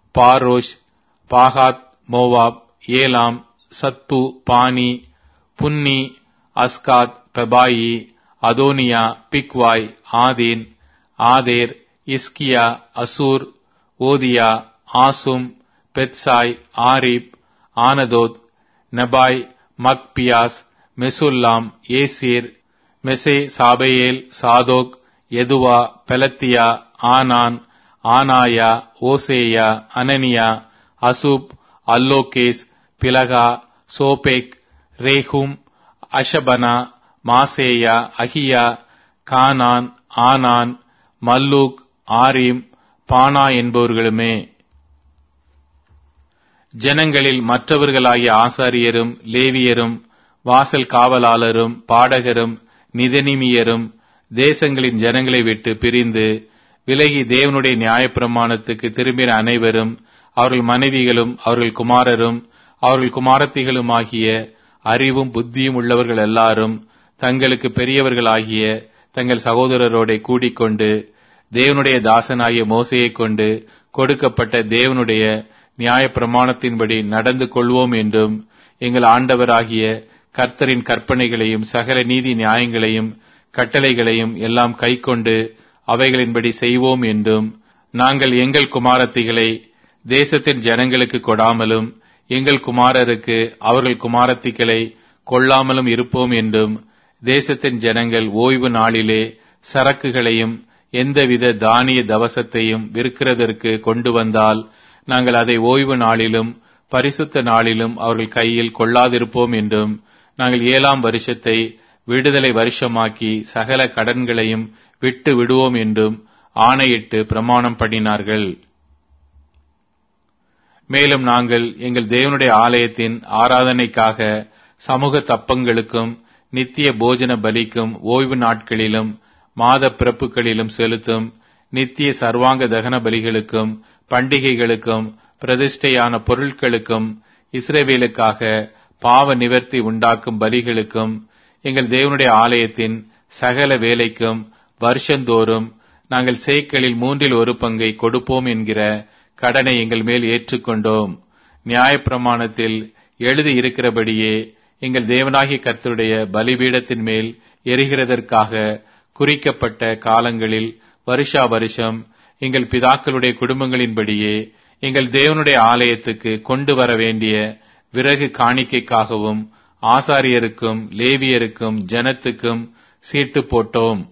பாரோஷ் பாகாத் Moab Elam Zattu Bani Bunni Azgad Bebai Adonijah Bigvai Adin Ater Hizkijah Azzur Hodiah Hashum Bezai Hariph Anathoth Nebai Magpiash Meshullam Hezir Meshezabeel Zadok Jaddua Pelatiah ஆனான் ஆனாயா ஓசேயா அனனியா அசூப் அல்லோகேஸ் பிலகா சோபேக் ரேஹும் அஷபனா மாசேயா அகியா கானான் ஆனான் மல்லூக் ஆரீம் பானா என்பவர்களுமே ஜனங்களில் மற்றவர்களாகிய ஆசாரியரும் லேவியரும் வாசல் காவலாளரும் பாடகரும் நிதனிமியரும் தேசங்களின் ஜனங்களை விட்டு பிரிந்து விலகி தேவனுடைய நியாயப்பிரமாணத்துக்கு திரும்பின அனைவரும் அவர்கள் மனைவிகளும் அவர்கள் குமாரரும் அவர்கள் குமாரத்திகளுமாகிய அறிவும் புத்தியும் உள்ளவர்கள் எல்லாரும் தங்களுக்கு பெரியவர்களாகிய தங்கள் சகோதரரோட கூடிக்கொண்டு தேவனுடைய தாசனாகிய மோசையைக் கொண்டு கொடுக்கப்பட்ட தேவனுடைய நியாயப்பிரமாணத்தின்படி நடந்து கொள்வோம் என்றும் எங்கள் ஆண்டவராகிய கர்த்தரின் கற்பனைகளையும் சகல நீதி நியாயங்களையும் கட்டளைகளையும் எல்லாம் கைக்கொண்டு அவைகளின்படி செய்வோம் என்றும் நாங்கள் எங்கள் குமாரத்திகளை தேசத்தின் ஜனங்களுக்கு கொடாமலும் எங்கள் குமாரருக்கு அவர்கள் குமாரத்திகளை கொள்ளாமலும் இருப்போம் என்றும் தேசத்தின் ஜனங்கள் ஓய்வு நாளிலே சரக்குகளையும் எந்தவித தானிய தவசத்தையும் விற்கிறதற்கு கொண்டு வந்தால் நாங்கள் அதை ஓய்வு நாளிலும் பரிசுத்த நாளிலும் அவர்கள் கையில் கொள்ளாதிருப்போம் என்றும் நாங்கள் ஏழாம் வருஷத்தை விடுதலை வருஷமாக்கி சகல கடன்களையும் விட்டு விடுவோம் என்றும் ஆணையிட்டு பிரமாணம் பண்ணினார்கள் மேலும் நாங்கள் எங்கள் தேவனுடைய ஆலயத்தின் ஆராதனைக்காக சமூக தப்பங்களுக்கும் நித்திய போஜன பலிக்கும் ஓய்வு நாட்களிலும் மாத பிறப்புகளிலும் செலுத்தும் நித்திய சர்வாங்க தகன பலிகளுக்கும் பண்டிகைகளுக்கும் பிரதிஷ்டையான பொருட்களுக்கும் இஸ்ரேவேலுக்காக பாவ நிவர்த்தி உண்டாக்கும் பலிகளுக்கும் எங்கள் தேவனுடைய ஆலயத்தின் சகல வேலைக்கும் வருஷந்தோறும் நாங்கள் சேய்க்களில் மூன்றில் ஒரு பங்கை கொடுப்போம் என்கிற கடனை எங்கள் மேல் ஏற்றுக்கொண்டோம் நியாயப்பிரமாணத்தில் எழுதி இருக்கிறபடியே எங்கள் தேவனாகிய கர்த்தருடைய பலிபீடத்தின் மேல் எரிகிறதற்காக குறிக்கப்பட்ட காலங்களில் வருஷா வருஷம் எங்கள் பிதாக்களுடைய குடும்பங்களின்படியே எங்கள் தேவனுடைய ஆலயத்துக்கு கொண்டு வர வேண்டிய விறகு காணிக்கைக்காகவும் ஆசாரியருக்கும் லேவியருக்கும் ஜனத்துக்கும் சீட்டு போட்டோம்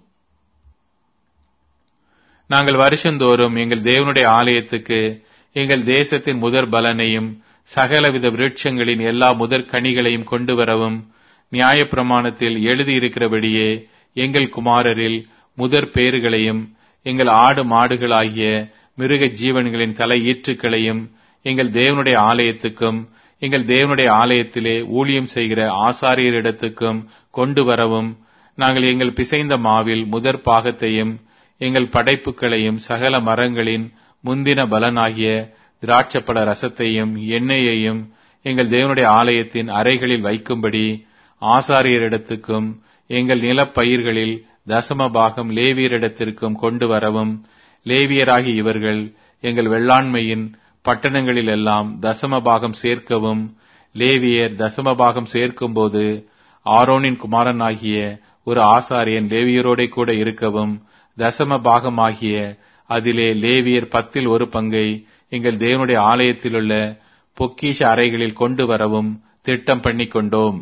நாங்கள் வருஷந்தோறும் எங்கள் தேவனுடைய ஆலயத்துக்கு எங்கள் தேசத்தின் முதற் பலனையும் சகலவித விருட்சங்களின் எல்லா முதற் கனிகளையும் கொண்டு வரவும் நியாயப்பிரமாணத்தில் எழுதியிருக்கிறபடியே எங்கள் குமாரரில் முதற் பேறுகளையும் எங்கள் ஆடு மாடுகளாகிய மிருக ஜீவன்களின் தலை ஈற்றுக்களையும் எங்கள் தேவனுடைய ஆலயத்துக்கும் எங்கள் தேவனுடைய ஆலயத்திலே ஊழியம் செய்கிற ஆசாரியரிடத்துக்கும் கொண்டு வரவும் நாங்கள் எங்கள் பிசைந்த மாவில் முதற் பாகத்தையும் எங்கள் படைப்புகளையும் சகல மரங்களின் முந்தின பலனாகிய திராட்சப்பட ரசத்தையும் எண்ணெயையும் எங்கள் தேவனுடைய ஆலயத்தின் அறைகளில் வைக்கும்படி ஆசாரியரிடத்துக்கும் எங்கள் நிலப்பயிர்களில் தசம பாகம் லேவியரிடத்திற்கும் கொண்டு வரவும் லேவியராகி இவர்கள் எங்கள் வெள்ளாண்மையின் பட்டணங்களில் எல்லாம் தசம பாகம் சேர்க்கவும் லேவியர் தசம பாகம் சேர்க்கும்போது ஆரோனின் குமாரனாகிய ஒரு ஆசாரியன் லேவியரோட கூட இருக்கவும் தசம பாகமாகிய அதிலே லேவியர் பத்தில் ஒரு பங்கை எங்கள் தேவனுடைய ஆலயத்திலுள்ள பொக்கிஷ அறைகளில் கொண்டு வரவும் திட்டம் பண்ணிக் கொண்டோம்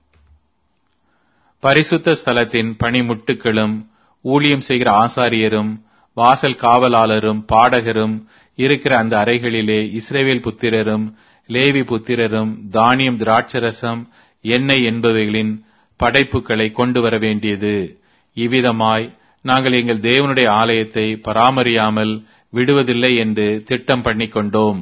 பரிசுத்த ஸ்தலத்தின் பணிமுட்டுகளும் ஊழியம் செய்கிற ஆசாரியரும் வாசல் காவலாளரும் பாடகரும் இருக்கிற அந்த அறைகளிலே இஸ்ரேவேல் புத்திரரும் லேவி புத்திரரும் தானியம் திராட்சரசம் எண்ணெய் என்பவைகளின் படைப்புகளை கொண்டு வர வேண்டியது இவ்விதமாய் நாங்கள் எங்கள் தேவனுடைய ஆலயத்தை பராமரியாமல் விடுவதில்லை என்று திட்டம் பண்ணிக் கொண்டோம்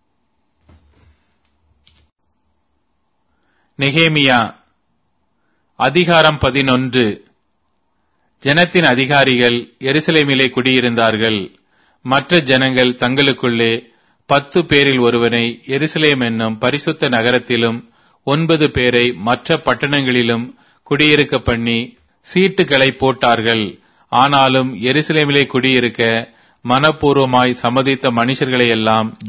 நெகேமியா அதிகாரம் பதினொன்று ஜனத்தின் அதிகாரிகள் எருசலேமிலே குடியிருந்தார்கள் மற்ற ஜனங்கள் தங்களுக்குள்ளே பத்து பேரில் ஒருவனை எருசலேம் என்னும் பரிசுத்த நகரத்திலும் ஒன்பது பேரை மற்ற பட்டணங்களிலும் குடியிருக்க பண்ணி சீட்டுகளை போட்டார்கள் ஆனாலும் எருசலேமிலே குடியிருக்க மனப்பூர்வமாய் சம்மதித்த மனுஷர்களை எல்லாம்